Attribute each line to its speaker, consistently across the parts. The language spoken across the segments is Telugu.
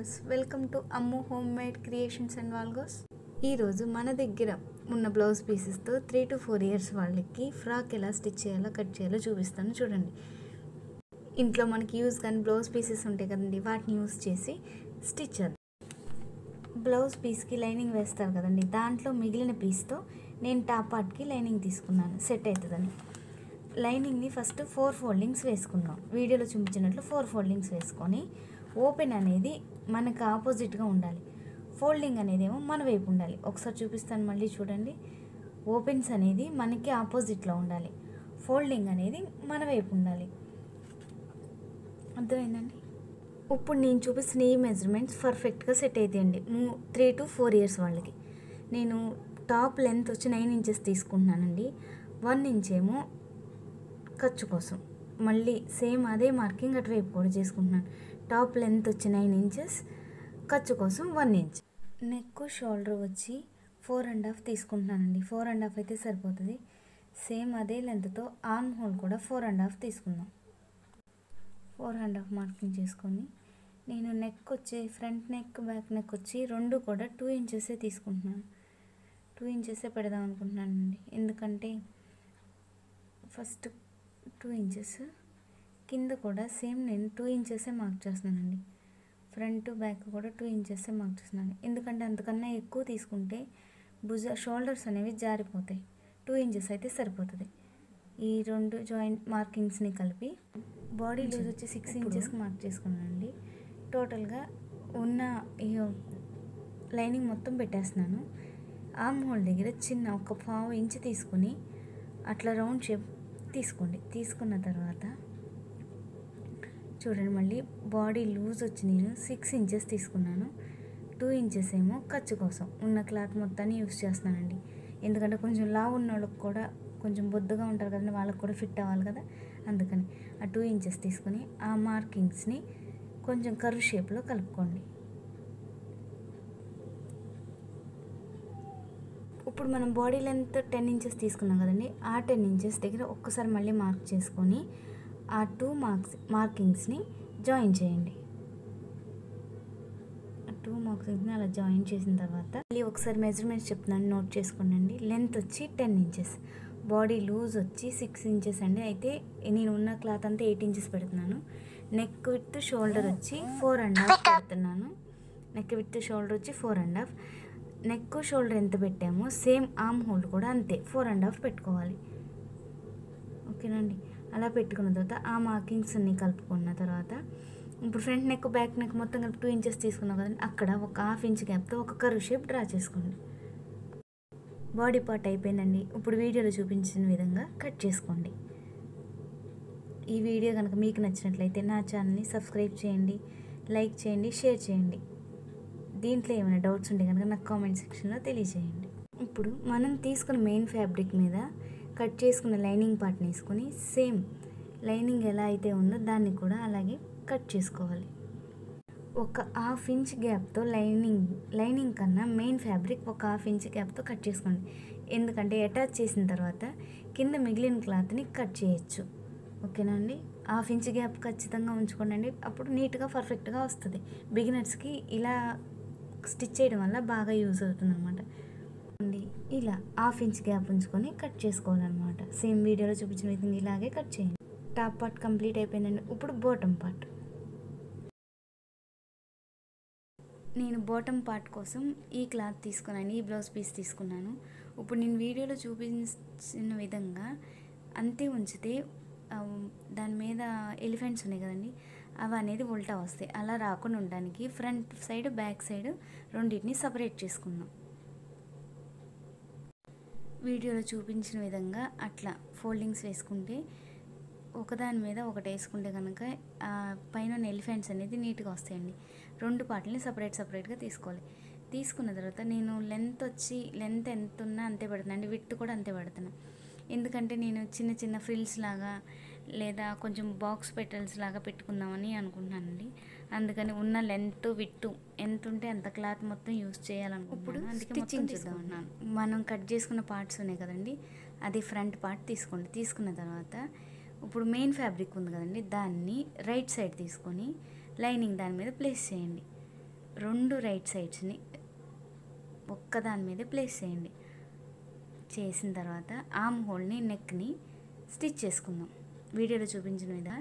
Speaker 1: Viewers welcome to Ammu home made creations and vlogs ఈరోజు మన దగ్గర ఉన్న బ్లౌజ్ పీసెస్తో త్రీ టు ఫోర్ ఇయర్స్ వాళ్ళకి ఫ్రాక్ ఎలా స్టిచ్ చేయాలో కట్ చేయాలో చూపిస్తాను చూడండి ఇంట్లో మనకి యూజ్ కానీ బ్లౌజ్ పీసెస్ ఉంటాయి కదండి వాటిని యూజ్ చేసి స్టిచ్ చేద్దాం బ్లౌజ్ పీస్కి లైనింగ్ వేస్తారు కదండి దాంట్లో మిగిలిన పీస్తో నేను టాప్ పార్ట్కి లైనింగ్ తీసుకున్నాను సెట్ అవుతుందని లైనింగ్ని ఫస్ట్ ఫోర్ ఫోల్డింగ్స్ వేసుకుందాం వీడియోలో చూపించినట్లు ఫోర్ ఫోల్డింగ్స్ వేసుకొని ఓపెన్ అనేది మనకు ఆపోజిట్గా ఉండాలి ఫోల్డింగ్ అనేది ఏమో మన వైపు ఉండాలి ఒకసారి చూపిస్తాను మళ్ళీ చూడండి ఓపెన్స్ అనేది మనకి ఆపోజిట్లో ఉండాలి ఫోల్డింగ్ అనేది మన వైపు ఉండాలి అర్థమైందండి ఇప్పుడు నేను చూపిస్తున్న ఈ మెజర్మెంట్స్ పర్ఫెక్ట్గా సెట్ అవుతాయండి త్రీ టు ఫోర్ ఇయర్స్ వాళ్ళకి నేను టాప్ లెంత్ వచ్చి నైన్ ఇంచెస్ తీసుకుంటున్నానండి వన్ ఇంచ్ ఏమో ఖర్చు కోసం మళ్ళీ సేమ్ అదే మార్కింగ్ అటువైపు కూడా చేసుకుంటున్నాను టాప్ లెంత్ వచ్చి నైన్ ఇంచెస్ ఖర్చు కోసం వన్ ఇంచ్ నెక్ షోల్డర్ వచ్చి ఫోర్ అండ్ హాఫ్ తీసుకుంటున్నానండి ఫోర్ అండ్ హాఫ్ అయితే సరిపోతుంది సేమ్ అదే లెంత్తో ఆర్మ్ హోల్ కూడా ఫోర్ అండ్ హాఫ్ తీసుకుందాం ఫోర్ అండ్ హాఫ్ మార్కింగ్ చేసుకొని నేను నెక్ వచ్చి ఫ్రంట్ నెక్ బ్యాక్ నెక్ వచ్చి రెండు కూడా టూ ఇంచెసే తీసుకుంటున్నాను టూ ఇంచెసే పెడదాం అనుకుంటున్నానండి ఎందుకంటే ఫస్ట్ టూ ఇంచెస్ కింద కూడా సేమ్ నేను టూ ఇంచెసే మార్క్ చేస్తున్నానండి ఫ్రంట్ బ్యాక్ కూడా టూ ఇంచెసే మార్క్ చేస్తున్నాను ఎందుకంటే అంతకన్నా ఎక్కువ తీసుకుంటే భుజ షోల్డర్స్ అనేవి జారిపోతాయి టూ ఇంచెస్ అయితే సరిపోతుంది ఈ రెండు జాయింట్ మార్కింగ్స్ని కలిపి బాడీ లూజ్ వచ్చి సిక్స్ ఇంచెస్కి మార్క్ చేసుకున్నానండి టోటల్గా ఉన్న ఈ లైనింగ్ మొత్తం పెట్టేస్తున్నాను ఆర్మ్ హోల్ దగ్గర చిన్న ఒక పావు ఇంచ్ తీసుకుని అట్లా రౌండ్ షేప్ తీసుకోండి తీసుకున్న తర్వాత చూడండి మళ్ళీ బాడీ లూజ్ వచ్చి నేను సిక్స్ ఇంచెస్ తీసుకున్నాను టూ ఇంచెస్ ఏమో ఖర్చు కోసం ఉన్న క్లాత్ మొత్తాన్ని యూస్ చేస్తున్నానండి ఎందుకంటే కొంచెం లా ఉన్న వాళ్ళకి కూడా కొంచెం బొద్దుగా ఉంటారు కదండి వాళ్ళకి కూడా ఫిట్ అవ్వాలి కదా అందుకని ఆ టూ ఇంచెస్ తీసుకొని ఆ మార్కింగ్స్ని కొంచెం కర్వ్ షేప్లో కలుపుకోండి ఇప్పుడు మనం బాడీ లెంత్ టెన్ ఇంచెస్ తీసుకున్నాం కదండి ఆ టెన్ ఇంచెస్ దగ్గర ఒక్కసారి మళ్ళీ మార్క్ చేసుకొని ఆ టూ మార్క్స్ మార్కింగ్స్ని జాయిన్ చేయండి ఆ టూ మార్కింగ్స్ని అలా జాయిన్ చేసిన తర్వాత మళ్ళీ ఒకసారి మెజర్మెంట్స్ చెప్తున్నాను నోట్ చేసుకోండి లెంత్ వచ్చి టెన్ ఇంచెస్ బాడీ లూజ్ వచ్చి సిక్స్ ఇంచెస్ అండి అయితే నేను ఉన్న క్లాత్ అంతా ఎయిట్ ఇంచెస్ పెడుతున్నాను నెక్ విత్ షోల్డర్ వచ్చి ఫోర్ అండ్ హాఫ్ పెడుతున్నాను నెక్ విత్ షోల్డర్ వచ్చి four and half neck shoulder ఎంత పెట్టామో సేమ్ ఆర్మ్ హోల్డ్ కూడా అంతే ఫోర్ అండ్ హాఫ్ పెట్టుకోవాలి ఓకేనండి అలా పెట్టుకున్న తర్వాత ఆ మార్కింగ్స్ అన్ని కలుపుకున్న తర్వాత ఇప్పుడు ఫ్రంట్ నెక్ బ్యాక్ నెక్ మొత్తం కలిపి టూ ఇంచెస్ తీసుకున్నాం కదండి అక్కడ ఒక హాఫ్ ఇంచ్ గ్యాప్తో ఒక కర్వ్ షేప్ డ్రా చేసుకోండి బాడీ పార్ట్ అయిపోయిందండి ఇప్పుడు వీడియోలో చూపించిన విధంగా కట్ చేసుకోండి ఈ వీడియో కనుక మీకు నచ్చినట్లయితే నా ఛానల్ని సబ్స్క్రైబ్ చేయండి లైక్ చేయండి షేర్ చేయండి దీంట్లో ఏమైనా డౌట్స్ ఉంటే కనుక నాకు కామెంట్ సెక్షన్లో తెలియజేయండి ఇప్పుడు మనం తీసుకున్న మెయిన్ ఫ్యాబ్రిక్ మీద కట్ చేసుకున్న లైనింగ్ పార్ట్ని వేసుకొని సేమ్ లైనింగ్ ఎలా అయితే ఉందో దాన్ని కూడా అలాగే కట్ చేసుకోవాలి ఒక హాఫ్ ఇంచ్ గ్యాప్తో లైనింగ్ లైనింగ్ కన్నా మెయిన్ ఫ్యాబ్రిక్ ఒక హాఫ్ ఇంచ్ గ్యాప్తో కట్ చేసుకోండి ఎందుకంటే అటాచ్ చేసిన తర్వాత కింద మిగిలిన క్లాత్ని కట్ చేయొచ్చు ఓకేనా అండి హాఫ్ ఇంచ్ గ్యాప్ ఖచ్చితంగా ఉంచుకోండి అండి అప్పుడు నీట్గా పర్ఫెక్ట్గా వస్తుంది బిగినర్స్కి ఇలా స్టిచ్ చేయడం వల్ల బాగా యూజ్ అవుతుంది అనమాట ఇలా హాఫ్ ఇంచ్ గ్యాప్ ఉంచుకొని కట్ చేసుకోవాలన్నమాట సేమ్ వీడియోలో చూపించిన విధంగా ఇలాగే కట్ చేయండి టాప్ పార్ట్ కంప్లీట్ అయిపోయిందండి ఇప్పుడు బాటమ్ పార్ట్ నేను బాటమ్ పార్ట్ కోసం ఈ క్లాత్ తీసుకున్నాను ఈ బ్లౌజ్ పీస్ తీసుకున్నాను ఇప్పుడు నేను వీడియోలో చూపించిన విధంగా అంతే ఉంచితే దాని మీద ఎలిఫెంట్స్ ఉన్నాయి కదండి అవి అనేది ఉల్టా వస్తాయి అలా రాకుండా ఉండడానికి ఫ్రంట్ సైడ్ బ్యాక్ సైడ్ రెండింటిని సపరేట్ చేసుకుందాం వీడియోలో చూపించిన విధంగా అట్లా ఫోల్డింగ్స్ వేసుకుంటే ఒకదాని మీద ఒకటి వేసుకుంటే కనుక పైన ఎలిఫెంట్స్ అనేది నీట్గా వస్తాయండి రెండు పార్ట్లని సపరేట్ సపరేట్గా తీసుకోవాలి తీసుకున్న తర్వాత నేను లెంత్ వచ్చి లెంత్ ఎంత ఉన్నా అంతే పెడుతున్నాను అండి విత్ కూడా అంతే పెడుతున్నాను ఎందుకంటే నేను చిన్న చిన్న ఫ్రిల్స్ లాగా లేదా కొంచెం బాక్స్ పెటల్స్ లాగా పెట్టుకుందామని అనుకుంటున్నానండి అందుకని ఉన్న లెంత్ విట్టు ఎంత ఉంటే అంత క్లాత్ మొత్తం యూస్ చేయాలనుకుంటున్నాను అందుకే స్టిచ్చింగ్ చేద్దామన్నాను మనం కట్ చేసుకున్న పార్ట్స్ ఉన్నాయి కదండి అది ఫ్రంట్ పార్ట్ తీసుకోండి తీసుకున్న తర్వాత ఇప్పుడు మెయిన్ ఫ్యాబ్రిక్ ఉంది కదండి దాన్ని రైట్ సైడ్ తీసుకొని లైనింగ్ దాని మీద ప్లేస్ చేయండి రెండు రైట్ సైడ్స్ని ఒక్కదాని మీద ప్లేస్ చేయండి చేసిన తర్వాత ఆమ్ హోల్ని నెక్ని స్టిచ్ చేసుకుందాం వీడియోలో చూపించిన విధంగా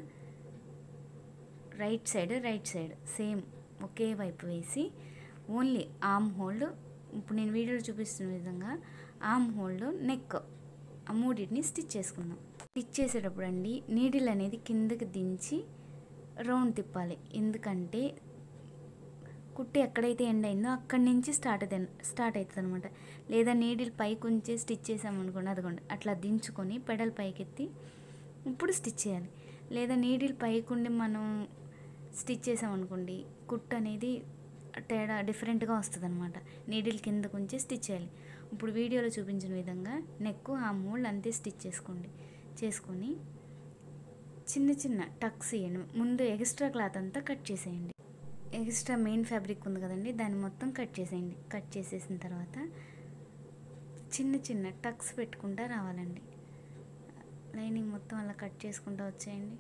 Speaker 1: right side right side same ఒకే వైపు వేసి ఓన్లీ ఆమ్ హోల్డ్ ఇప్పుడు నేను వీడియోలో చూపిస్తున్న విధంగా ఆమ్ హోల్డ్ నెక్ ఆ మూడింటిని స్టిచ్ చేసుకుందాం స్టిచ్ చేసేటప్పుడు అండి నీడిల్ అనేది కిందకి దించి రౌండ్ తిప్పాలి ఎందుకంటే కుట్టి ఎక్కడైతే ఎండ్ అయిందో అక్కడి నుంచి స్టార్ట్ అవుతుంది స్టార్ట్ అవుతుంది అనమాట లేదా నీడిల్ పైకి ఉంచి స్టిచ్ చేసామనుకోండి అదిగోండి అట్లా దించుకొని పెడల్ పైకెత్తి ఇప్పుడు స్టిచ్ చేయాలి లేదా నీడిల్ పైకి ఉండి మనం స్టిచ్ చేసామనుకోండి కుట్టు అనేది తేడా డిఫరెంట్గా వస్తుంది అనమాట నీడిల్ కిందకు ఉంచి స్టిచ్ చేయాలి ఇప్పుడు వీడియోలో చూపించిన విధంగా నెక్ ఆ మూళ్ళు అంతే స్టిచ్ చేసుకోండి చేసుకొని చిన్న చిన్న టక్స్ ఇవ్వండి ముందు ఎక్స్ట్రా క్లాత్ అంతా కట్ చేసేయండి ఎక్స్ట్రా మెయిన్ ఫ్యాబ్రిక్ ఉంది కదండి దాన్ని మొత్తం కట్ చేసేయండి కట్ చేసేసిన తర్వాత చిన్న చిన్న టక్స్ పెట్టుకుంటా రావాలండి లైనింగ్ మొత్తం అలా కట్ చేసుకుంటూ వచ్చేయండి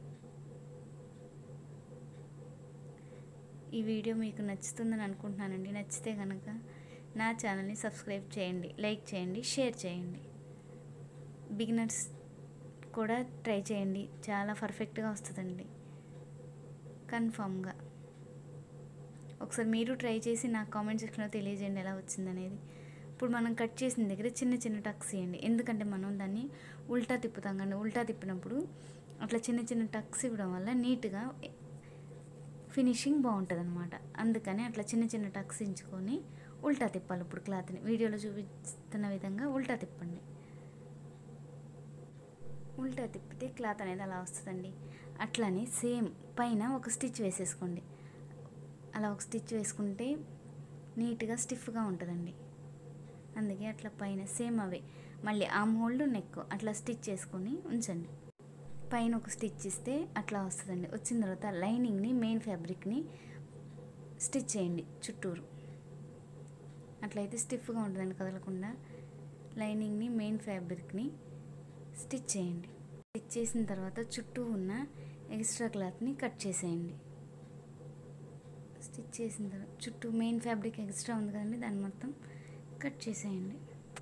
Speaker 1: ఈ వీడియో మీకు నచ్చుతుందని అనుకుంటున్నానండి నచ్చితే కనుక నా ఛానల్ని సబ్స్క్రైబ్ చేయండి లైక్ చేయండి షేర్ చేయండి బిగినర్స్ కూడా ట్రై చేయండి చాలా పర్ఫెక్ట్గా వస్తుందండి కన్ఫామ్గా ఒకసారి మీరు ట్రై చేసి నాకు కామెంట్ సెక్షన్లో తెలియజేయండి ఎలా వచ్చిందనేది ఇప్పుడు మనం కట్ చేసిన దగ్గర చిన్న చిన్న టక్స్ ఇవ్వండి ఎందుకంటే మనం దాన్ని ఉల్టా తిప్పుతాం కానీ ఉల్టా తిప్పినప్పుడు అట్లా చిన్న చిన్న టక్స్ ఇవ్వడం వల్ల నీట్గా ఫినిషింగ్ బాగుంటుంది అనమాట అందుకని అట్లా చిన్న చిన్న టక్స్ ఎంచుకొని ఉల్టా తిప్పాలి ఇప్పుడు క్లాత్ని వీడియోలో చూపిస్తున్న విధంగా ఉల్టా తిప్పండి ఉల్టా తిప్పితే క్లాత్ అనేది అలా వస్తుందండి అట్లానే సేమ్ పైన ఒక స్టిచ్ వేసేసుకోండి అలా ఒక స్టిచ్ వేసుకుంటే నీట్గా స్టిఫ్గా ఉంటుందండి అందుకే అట్లా పైన సేమ్ అవే మళ్ళీ ఆమ్ హోల్డ్ నెక్ అట్లా స్టిచ్ చేసుకొని ఉంచండి పైన ఒక స్టిచ్ ఇస్తే అట్లా వస్తుందండి వచ్చిన తర్వాత లైనింగ్ని మెయిన్ ఫ్యాబ్రిక్ని స్టిచ్ చేయండి చుట్టూరు అట్లయితే స్టిఫ్గా ఉంటుందండి కదలకుండా లైనింగ్ని మెయిన్ ఫ్యాబ్రిక్ని స్టిచ్ చేయండి స్టిచ్ చేసిన తర్వాత చుట్టూ ఉన్న ఎక్స్ట్రా క్లాత్ని కట్ చేసేయండి స్టిచ్ చేసిన తర్వాత చుట్టూ మెయిన్ ఫ్యాబ్రిక్ ఎక్స్ట్రా ఉంది కదండి దాన్ని మొత్తం కట్ చేసేయండి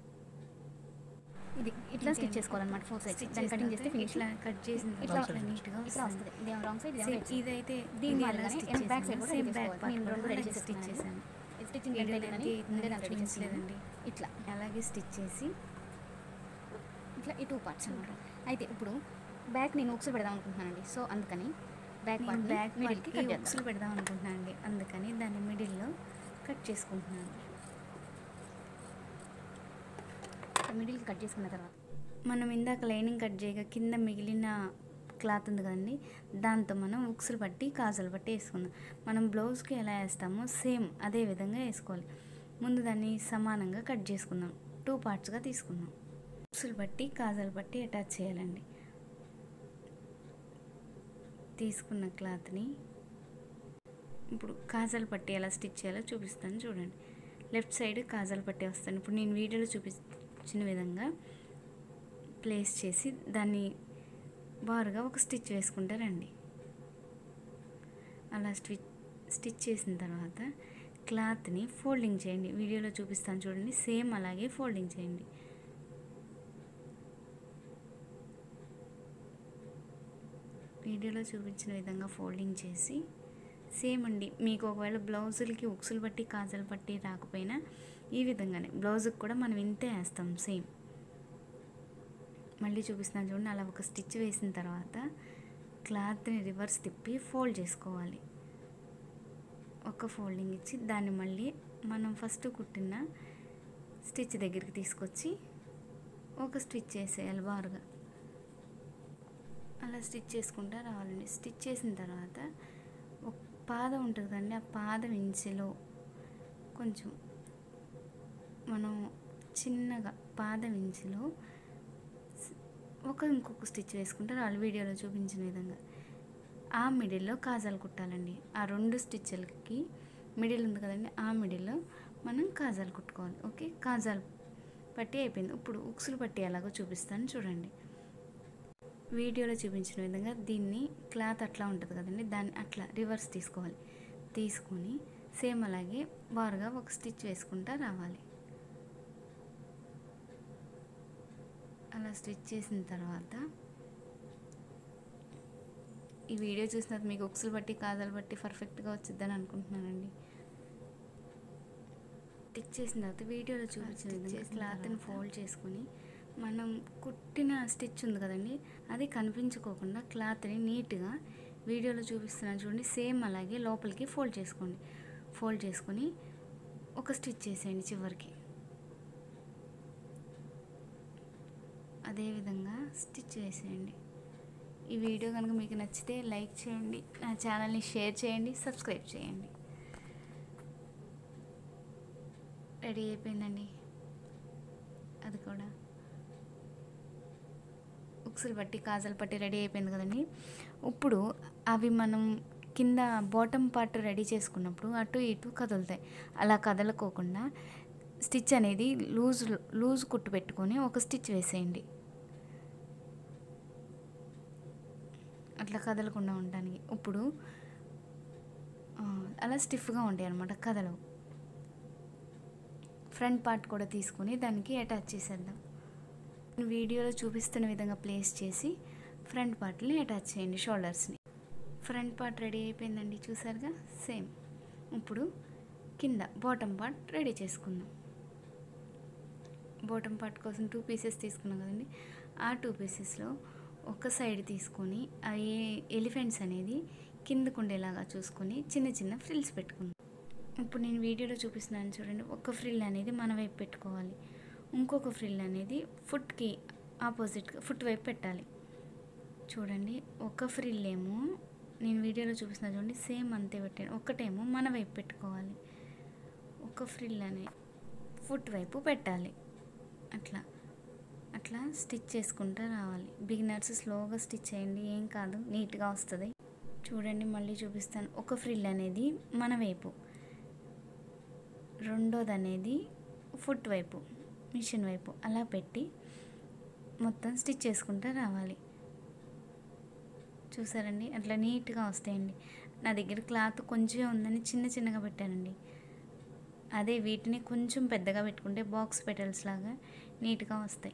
Speaker 2: ఇది ఇట్లా స్టిచ్ చేసుకోవాలన్నమాట ఫోర్ సైడ్స్
Speaker 1: స్టిచ్
Speaker 2: దాన్ని కటింగ్ చేస్తే ఫినిష్
Speaker 1: ఇట్లా కట్ చేసిన
Speaker 2: ఇట్లా
Speaker 1: తర్వాత నీట్గా
Speaker 2: ఇట్లా వస్తుంది ఇది రాంగ్ సైడ్
Speaker 1: Same, ఇదైతే
Speaker 2: దీని
Speaker 1: ఇది
Speaker 2: మాదిరిగానే
Speaker 1: ఎలా స్టిచ్
Speaker 2: నేను back side
Speaker 1: చేశాను
Speaker 2: కూడా
Speaker 1: సేమ్
Speaker 2: ready
Speaker 1: బ్యాక్
Speaker 2: చేసుకోవాలి.
Speaker 1: పార్ట్
Speaker 2: నేను
Speaker 1: కూడా
Speaker 2: రెండు ready
Speaker 1: స్టిచ్
Speaker 2: చేసుకున్నాను.
Speaker 1: చేశాను
Speaker 2: స్టిచ్చింగ్
Speaker 1: వీడియోలో
Speaker 2: ఎంత
Speaker 1: అయితే
Speaker 2: ముందే
Speaker 1: నాకు
Speaker 2: దాన్ని రెడీ
Speaker 1: చూపించలేదండి
Speaker 2: ఇట్లా
Speaker 1: అలాగే స్టిచ్ చేసి
Speaker 2: ఇట్లా ఈ టూ పార్ట్స్ అనమాట అయితే ఇప్పుడు బ్యాక్ నేను ఉక్స్ పెడదాం అనుకుంటున్నానండి సో అందుకని బ్యాక్
Speaker 1: నేను
Speaker 2: పార్ట్
Speaker 1: బ్యాక్
Speaker 2: మిడిల్కి
Speaker 1: పార్ట్కి
Speaker 2: కట్
Speaker 1: ఉక్సులు
Speaker 2: చేద్దాం
Speaker 1: పెడదాం అనుకుంటున్నాను అండి అందుకని దాన్ని మిడిల్లో కట్ చేసుకుంటున్నాను
Speaker 2: మిడిల్కి కట్ చేసుకున్న తర్వాత
Speaker 1: మనం ఇందాక లైనింగ్ కట్ చేయగా కింద మిగిలిన క్లాత్ ఉంది కదండి దాంతో మనం ఉక్సులు పట్టి కాజలు పట్టి వేసుకుందాం మనం బ్లౌజ్కి ఎలా వేస్తామో సేమ్ అదే విధంగా వేసుకోవాలి ముందు దాన్ని సమానంగా కట్ చేసుకుందాం టూ పార్ట్స్గా తీసుకుందాం ఉక్సులు పట్టి కాజలు పట్టి అటాచ్ చేయాలండి తీసుకున్న క్లాత్ని ఇప్పుడు కాజల్ పట్టి ఎలా స్టిచ్ చేయాలో చూపిస్తాను చూడండి లెఫ్ట్ సైడ్ కాజల్ పట్టి వస్తాను ఇప్పుడు నేను వీడియోలో చూపించిన విధంగా ప్లేస్ చేసి దాన్ని బారుగా ఒక స్టిచ్ వేసుకుంటారండి అలా స్టిచ్ స్టిచ్ చేసిన తర్వాత క్లాత్ని ఫోల్డింగ్ చేయండి వీడియోలో చూపిస్తాను చూడండి సేమ్ అలాగే ఫోల్డింగ్ చేయండి వీడియోలో చూపించిన విధంగా ఫోల్డింగ్ చేసి సేమ్ అండి మీకు ఒకవేళ బ్లౌజులకి ఉక్సులు పట్టి కాజలు పట్టి రాకపోయినా ఈ విధంగానే బ్లౌజ్కి కూడా మనం ఇంతే వేస్తాం సేమ్ మళ్ళీ చూపిస్తున్నాను చూడండి అలా ఒక స్టిచ్ వేసిన తర్వాత క్లాత్ని రివర్స్ తిప్పి ఫోల్డ్ చేసుకోవాలి ఒక ఫోల్డింగ్ ఇచ్చి దాన్ని మళ్ళీ మనం ఫస్ట్ కుట్టిన స్టిచ్ దగ్గరికి తీసుకొచ్చి ఒక స్టిచ్ చేసేయాలి బారుగా అలా స్టిచ్ చేసుకుంటా రావాలండి స్టిచ్ చేసిన తర్వాత ఒక పాదం ఉంటుంది కదండి ఆ పాదం ఇంచులో కొంచెం మనం చిన్నగా పాదం ఇంచులో ఒక ఇంకొక స్టిచ్ వేసుకుంటే రాళ్ళు వీడియోలో చూపించిన విధంగా ఆ మిడిల్లో కాజాలు కుట్టాలండి ఆ రెండు స్టిచ్లకి మిడిల్ ఉంది కదండి ఆ మిడిల్లో మనం కాజాలు కుట్టుకోవాలి ఓకే కాజాలు పట్టి అయిపోయింది ఇప్పుడు ఉక్సులు పట్టి ఎలాగో చూపిస్తాను చూడండి వీడియోలో చూపించిన విధంగా దీన్ని క్లాత్ అట్లా ఉంటుంది కదండి దాన్ని అట్లా రివర్స్ తీసుకోవాలి తీసుకొని సేమ్ అలాగే బారుగా ఒక స్టిచ్ వేసుకుంటా రావాలి అలా స్టిచ్ చేసిన తర్వాత ఈ వీడియో చూసిన తర్వాత మీకు ఉక్సులు బట్టి కాజలు బట్టి పర్ఫెక్ట్గా వచ్చిద్దని అనుకుంటున్నానండి స్టిచ్ చేసిన తర్వాత వీడియోలో చూపించిన విధంగా క్లాత్ని ఫోల్డ్ చేసుకొని మనం కుట్టిన స్టిచ్ ఉంది కదండి అది కనిపించుకోకుండా క్లాత్ని నీట్గా వీడియోలో చూపిస్తున్నాను చూడండి సేమ్ అలాగే లోపలికి ఫోల్డ్ చేసుకోండి ఫోల్డ్ చేసుకొని ఒక స్టిచ్ చేసేయండి చివరికి అదేవిధంగా స్టిచ్ వేసేయండి ఈ వీడియో కనుక మీకు నచ్చితే లైక్ చేయండి నా ఛానల్ని షేర్ చేయండి సబ్స్క్రైబ్ చేయండి రెడీ అయిపోయిందండి అది కూడా ఉక్సులు పట్టి కాజలు పట్టి రెడీ అయిపోయింది కదండి ఇప్పుడు అవి మనం కింద బాటమ్ పార్ట్ రెడీ చేసుకున్నప్పుడు అటు ఇటు కదులుతాయి అలా కదలకోకుండా స్టిచ్ అనేది లూజ్ లూజ్ కుట్టు పెట్టుకొని ఒక స్టిచ్ వేసేయండి అట్లా కదలకుండా ఉండడానికి ఇప్పుడు ఆ, అలా స్టిఫ్గా ఉంటాయి అనమాట కదలవు ఫ్రంట్ పార్ట్ కూడా తీసుకొని దానికి అటాచ్ చేసేద్దాం వీడియోలో చూపిస్తున్న విధంగా ప్లేస్ చేసి ఫ్రంట్ పార్ట్ని అటాచ్ చేయండి షోల్డర్స్ని ఫ్రంట్ పార్ట్ రెడీ అయిపోయిందండి చూసారుగా సేమ్ ఇప్పుడు కింద బాటమ్ పార్ట్ రెడీ చేసుకుందాం బాటమ్ పార్ట్ కోసం టూ పీసెస్ తీసుకున్నాం కదండి ఆ టూ పీసెస్లో ఒక సైడ్ తీసుకొని అవి ఎలిఫెంట్స్ అనేది కిందకు ఉండేలాగా చూసుకొని చిన్న చిన్న ఫ్రిల్స్ పెట్టుకుందాం ఇప్పుడు నేను వీడియోలో చూపిస్తున్నాను చూడండి ఒక ఫ్రిల్ అనేది మన వైపు పెట్టుకోవాలి ఇంకొక ఫ్రిల్ అనేది ఫుట్కి ఆపోజిట్గా ఫుట్ వైపు పెట్టాలి చూడండి ఒక ఫ్రిల్ ఏమో నేను వీడియోలో చూపిస్తున్నా చూడండి సేమ్ అంతే పెట్టాను ఒకటేమో మన వైపు పెట్టుకోవాలి ఒక ఫ్రిల్ అనే ఫుట్ వైపు పెట్టాలి అట్లా అట్లా స్టిచ్ చేసుకుంటూ రావాలి బిగినర్స్ స్లోగా స్టిచ్ చేయండి ఏం కాదు నీట్గా వస్తుంది చూడండి మళ్ళీ చూపిస్తాను ఒక ఫ్రిల్ అనేది మన వైపు రెండోది అనేది ఫుట్ వైపు మిషన్ వైపు అలా పెట్టి మొత్తం స్టిచ్ చేసుకుంటూ రావాలి చూసారండి అట్లా నీట్గా వస్తాయండి నా దగ్గర క్లాత్ కొంచెం ఉందని చిన్న చిన్నగా పెట్టానండి అదే వీటిని కొంచెం పెద్దగా పెట్టుకుంటే బాక్స్ పెటల్స్ లాగా నీట్గా వస్తాయి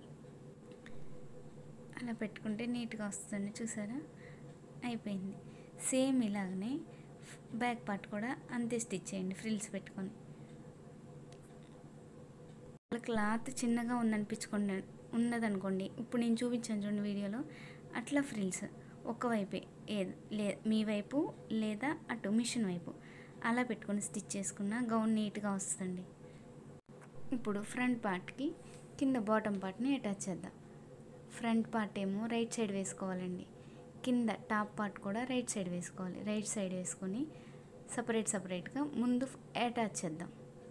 Speaker 1: అలా పెట్టుకుంటే నీట్గా వస్తుంది చూసారా అయిపోయింది సేమ్ ఇలాగనే బ్యాక్ పార్ట్ కూడా అంతే స్టిచ్ చేయండి ఫ్రిల్స్ పెట్టుకొని క్లాత్ చిన్నగా ఉందనిపించుకోండి ఉన్నదనుకోండి ఇప్పుడు నేను చూపించాను చూడండి వీడియోలో అట్లా ఫ్రిల్స్ ఒకవైపే ఏ లే మీ వైపు లేదా అటు మిషన్ వైపు అలా పెట్టుకొని స్టిచ్ చేసుకున్న గౌన్ నీట్గా వస్తుంది ఇప్పుడు ఫ్రంట్ పార్ట్కి కింద బాటమ్ పార్ట్ని అటాచ్ చేద్దాం ఫ్రంట్ పార్ట్ ఏమో రైట్ సైడ్ వేసుకోవాలండి కింద టాప్ పార్ట్ కూడా రైట్ సైడ్ వేసుకోవాలి రైట్ సైడ్ వేసుకొని సపరేట్ సపరేట్గా ముందు అటాచ్ చేద్దాం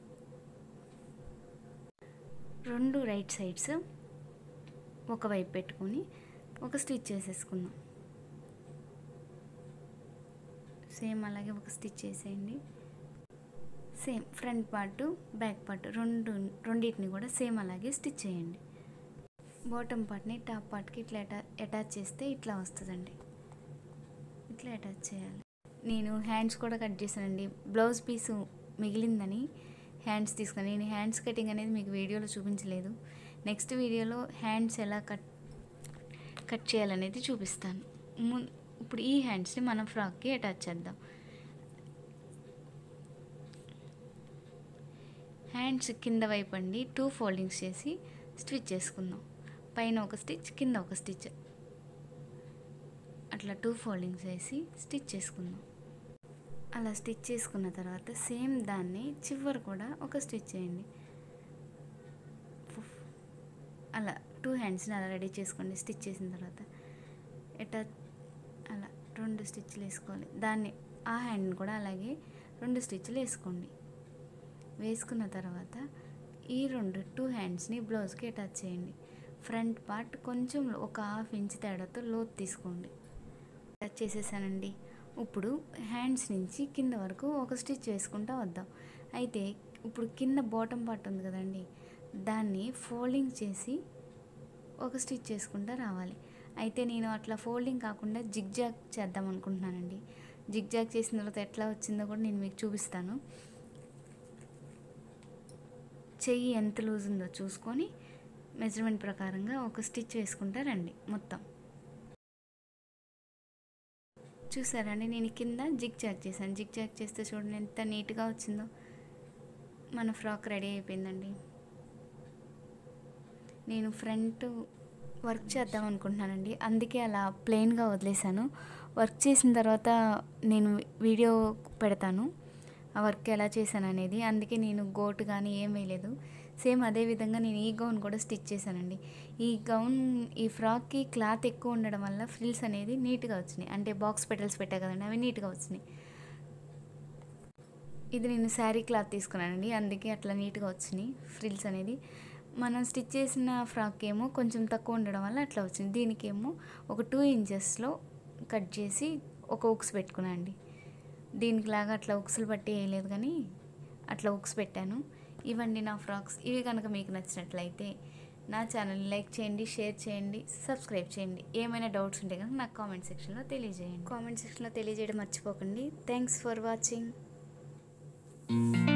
Speaker 1: రెండు రైట్ సైడ్స్ ఒకవైపు పెట్టుకొని ఒక స్టిచ్ చేసేసుకుందాం సేమ్ అలాగే ఒక స్టిచ్ చేసేయండి same front part back part రెండు రెండింటిని కూడా సేమ్ అలాగే స్టిచ్ చేయండి బాటమ్ పార్ట్ని టాప్ పార్ట్కి ఇట్లా అటా అటాచ్ చేస్తే ఇట్లా వస్తుందండి ఇట్లా అటాచ్ చేయాలి నేను హ్యాండ్స్ కూడా కట్ చేశానండి బ్లౌజ్ పీసు మిగిలిందని హ్యాండ్స్ తీసుకుని నేను హ్యాండ్స్ కటింగ్ అనేది మీకు వీడియోలో చూపించలేదు నెక్స్ట్ వీడియోలో హ్యాండ్స్ ఎలా కట్ కట్ చేయాలనేది చూపిస్తాను ము ఇప్పుడు ఈ హ్యాండ్స్ని మనం ఫ్రాక్కి అటాచ్ చేద్దాం హ్యాండ్స్ కింద వైపు అండి టూ ఫోల్డింగ్స్ చేసి స్టిచ్ చేసుకుందాం పైన ఒక స్టిచ్ కింద ఒక స్టిచ్ అట్లా టూ ఫోల్డింగ్స్ వేసి స్టిచ్ చేసుకుందాం అలా స్టిచ్ చేసుకున్న తర్వాత సేమ్ దాన్ని చివరి కూడా ఒక స్టిచ్ చేయండి ఫుఫ్. అలా టూ హ్యాండ్స్ని అలా రెడీ చేసుకోండి స్టిచ్ చేసిన తర్వాత ఎటా అలా రెండు స్టిచ్లు వేసుకోవాలి దాన్ని ఆ హ్యాండ్ని కూడా అలాగే రెండు స్టిచ్లు వేసుకోండి వేసుకున్న తర్వాత ఈ రెండు టూ హ్యాండ్స్ని బ్లౌజ్కి అటాచ్ చేయండి ఫ్రంట్ పార్ట్ కొంచెం ఒక హాఫ్ ఇంచ్ తేడాతో లోతు తీసుకోండి అటాచ్ చేసేసానండి ఇప్పుడు హ్యాండ్స్ నుంచి కింద వరకు ఒక స్టిచ్ వేసుకుంటా వద్దాం అయితే ఇప్పుడు కింద బాటమ్ పార్ట్ ఉంది కదండి దాన్ని ఫోల్డింగ్ చేసి ఒక స్టిచ్ చేసుకుంటా రావాలి అయితే నేను అట్లా ఫోల్డింగ్ కాకుండా జిగ్జాగ్ చేద్దాం అనుకుంటున్నానండి జిగ్జాగ్ చేసిన తర్వాత ఎట్లా వచ్చిందో కూడా నేను మీకు చూపిస్తాను చెయ్యి ఎంత లూజ్ ఉందో చూసుకొని మెజర్మెంట్ ప్రకారంగా ఒక స్టిచ్ వేసుకుంటా రండి మొత్తం చూసారండి నేను కింద జిగ్ జాగ్ చేశాను జిగ్ జాగ్ చేస్తే చూడండి ఎంత నీట్గా వచ్చిందో మన ఫ్రాక్ రెడీ అయిపోయిందండి నేను ఫ్రంట్ వర్క్ చేద్దాం అనుకుంటున్నానండి అందుకే అలా ప్లెయిన్గా వదిలేశాను వర్క్ చేసిన తర్వాత నేను వీడియో పెడతాను ఆ వర్క్ ఎలా చేశాను అనేది అందుకే నేను గోటు కానీ ఏం వేయలేదు సేమ్ అదే విధంగా నేను ఈ గౌన్ కూడా స్టిచ్ చేశానండి ఈ గౌన్ ఈ ఫ్రాక్కి క్లాత్ ఎక్కువ ఉండడం వల్ల ఫ్రిల్స్ అనేది నీట్గా వచ్చినాయి అంటే బాక్స్ పెటల్స్ పెట్టా కదండి అవి నీట్గా వచ్చినాయి ఇది నేను శారీ క్లాత్ తీసుకున్నానండి అందుకే అట్లా నీట్గా వచ్చినాయి ఫ్రిల్స్ అనేది మనం స్టిచ్ చేసిన ఫ్రాక్ ఏమో కొంచెం తక్కువ ఉండడం వల్ల అట్లా వచ్చింది దీనికేమో ఒక టూ ఇంచెస్లో కట్ చేసి ఒక ఉక్స్ పెట్టుకున్నాను అండి దీనికి లాగా అట్లా ఉక్సులు పట్టి వేయలేదు కానీ అట్లా ఉక్స్ పెట్టాను ఇవండి నా ఫ్రాక్స్ ఇవి కనుక మీకు నచ్చినట్లయితే నా ఛానల్ని లైక్ చేయండి షేర్ చేయండి సబ్స్క్రైబ్ చేయండి ఏమైనా డౌట్స్ ఉంటే కనుక నాకు కామెంట్ సెక్షన్లో తెలియజేయండి కామెంట్ సెక్షన్లో తెలియజేయడం మర్చిపోకండి థ్యాంక్స్ ఫర్ వాచింగ్